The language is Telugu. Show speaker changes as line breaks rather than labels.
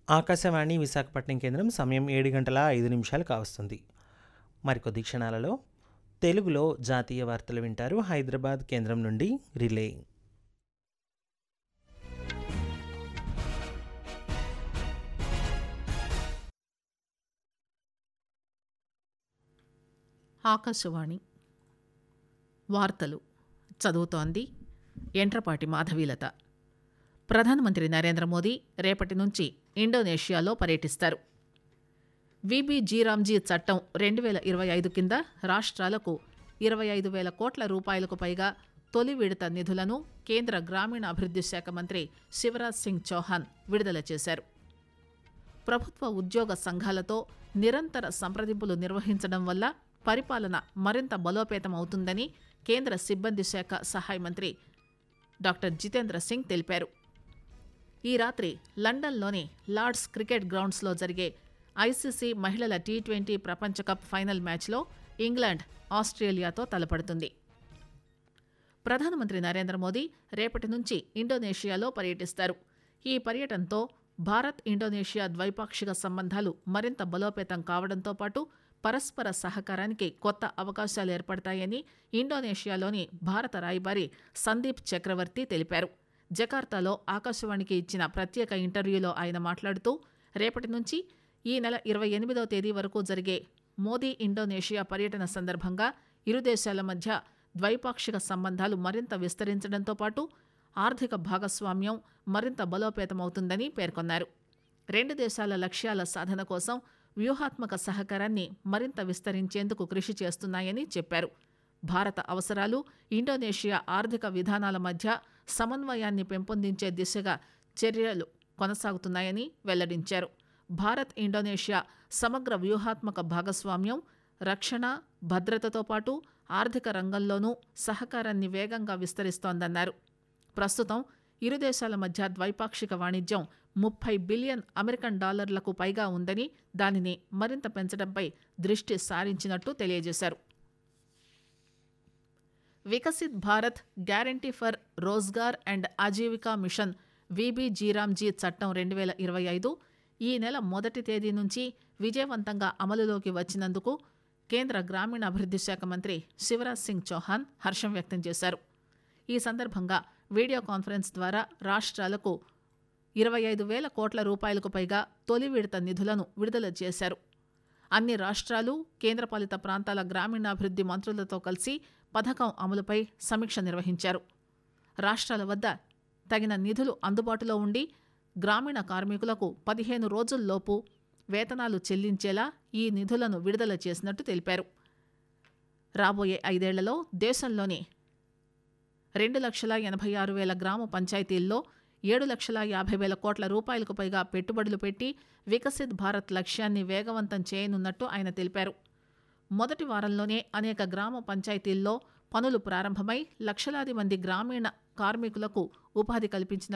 ఆకాశవాణి విశాఖపట్నం కేంద్రం సమయం ఏడు గంటల ఐదు నిమిషాలు కావస్తుంది మరికొద్ది క్షణాలలో తెలుగులో జాతీయ వార్తలు వింటారు హైదరాబాద్ కేంద్రం నుండి రిలే
ఆకాశవాణి వార్తలు చదువుతోంది ఎంట్రపాటి మాధవీలత ప్రధానమంత్రి నరేంద్ర మోదీ రేపటి నుంచి ఇండోనేషియాలో పర్యటిస్తారు విబి జీరామ్జీ చట్టం రెండు వేల ఇరవై ఐదు కింద రాష్ట్రాలకు ఇరవై ఐదు వేల కోట్ల రూపాయలకు పైగా తొలి విడత నిధులను కేంద్ర గ్రామీణాభివృద్ధి శాఖ మంత్రి శివరాజ్ సింగ్ చౌహాన్ విడుదల చేశారు ప్రభుత్వ ఉద్యోగ సంఘాలతో నిరంతర సంప్రదింపులు నిర్వహించడం వల్ల పరిపాలన మరింత బలోపేతం అవుతుందని కేంద్ర సిబ్బంది శాఖ సహాయ మంత్రి డాక్టర్ జితేంద్ర సింగ్ తెలిపారు ఈ రాత్రి లండన్లోని లార్డ్స్ క్రికెట్ గ్రౌండ్స్లో జరిగే ఐసీసీ మహిళల టీ ట్వంటీ ప్రపంచ కప్ ఫైనల్ మ్యాచ్లో ఇంగ్లాండ్ ఆస్ట్రేలియాతో తలపడుతుంది ప్రధానమంత్రి నరేంద్ర మోదీ రేపటి నుంచి ఇండోనేషియాలో పర్యటిస్తారు ఈ పర్యటనతో భారత్ ఇండోనేషియా ద్వైపాక్షిక సంబంధాలు మరింత బలోపేతం కావడంతో పాటు పరస్పర సహకారానికి కొత్త అవకాశాలు ఏర్పడతాయని ఇండోనేషియాలోని భారత రాయబారి సందీప్ చక్రవర్తి తెలిపారు జకార్తాలో ఆకాశవాణికి ఇచ్చిన ప్రత్యేక ఇంటర్వ్యూలో ఆయన మాట్లాడుతూ రేపటి నుంచి ఈ నెల ఇరవై ఎనిమిదవ తేదీ వరకు జరిగే మోదీ ఇండోనేషియా పర్యటన సందర్భంగా ఇరు దేశాల మధ్య ద్వైపాక్షిక సంబంధాలు మరింత విస్తరించడంతో పాటు ఆర్థిక భాగస్వామ్యం మరింత బలోపేతమవుతుందని పేర్కొన్నారు రెండు దేశాల లక్ష్యాల సాధన కోసం వ్యూహాత్మక సహకారాన్ని మరింత విస్తరించేందుకు కృషి చేస్తున్నాయని చెప్పారు భారత అవసరాలు ఇండోనేషియా ఆర్థిక విధానాల మధ్య సమన్వయాన్ని పెంపొందించే దిశగా చర్యలు కొనసాగుతున్నాయని వెల్లడించారు భారత్ ఇండోనేషియా సమగ్ర వ్యూహాత్మక భాగస్వామ్యం రక్షణ భద్రతతో పాటు ఆర్థిక రంగంలోనూ సహకారాన్ని వేగంగా విస్తరిస్తోందన్నారు ప్రస్తుతం ఇరు దేశాల మధ్య ద్వైపాక్షిక వాణిజ్యం ముప్పై బిలియన్ అమెరికన్ డాలర్లకు పైగా ఉందని దానిని మరింత పెంచడంపై దృష్టి సారించినట్టు తెలియజేశారు Viksit Bharat guarantee for Rozgar and Ajeevika mission VB G RAM G చట్టం రెండు వేల ఇరవై ఐదు ఈ నెల మొదటి తేదీ నుంచి విజయవంతంగా అమలులోకి వచ్చినందుకు కేంద్ర గ్రామీణాభివృద్ధి శాఖ మంత్రి శివరాజ్ సింగ్ చౌహాన్ హర్షం వ్యక్తం చేశారు ఈ సందర్భంగా వీడియో కాన్ఫరెన్స్ ద్వారా రాష్ట్రాలకు ఇరవై ఐదు వేల కోట్ల రూపాయలకు పైగా తొలి విడత నిధులను విడుదల చేశారు అన్ని రాష్ట్రాలు కేంద్రపాలిత ప్రాంతాల గ్రామీణాభివృద్ధి మంత్రులతో కలిసి పథకం అమలుపై సమీక్ష నిర్వహించారు రాష్ట్రాల వద్ద తగిన నిధులు అందుబాటులో ఉండి గ్రామీణ కార్మికులకు పదిహేను రోజుల్లోపు వేతనాలు చెల్లించేలా ఈ నిధులను విడుదల చేసినట్టు తెలిపారు రాబోయే ఐదేళ్లలో దేశంలోని రెండు లక్షల ఎనభై ఆరు వేల గ్రామ పంచాయతీల్లో ఏడు లక్షల యాభై వేల కోట్ల రూపాయలకు పైగా పెట్టుబడులు పెట్టి వికసిత్ భారత్ లక్ష్యాన్ని వేగవంతం చేయనున్నట్టు ఆయన తెలిపారు మొదటి వారంలోనే అనేక గ్రామ పంచాయతీల్లో పనులు ప్రారంభమై లక్షలాది మంది గ్రామీణ కార్మికులకు ఉపాధి కల్పించినట్టు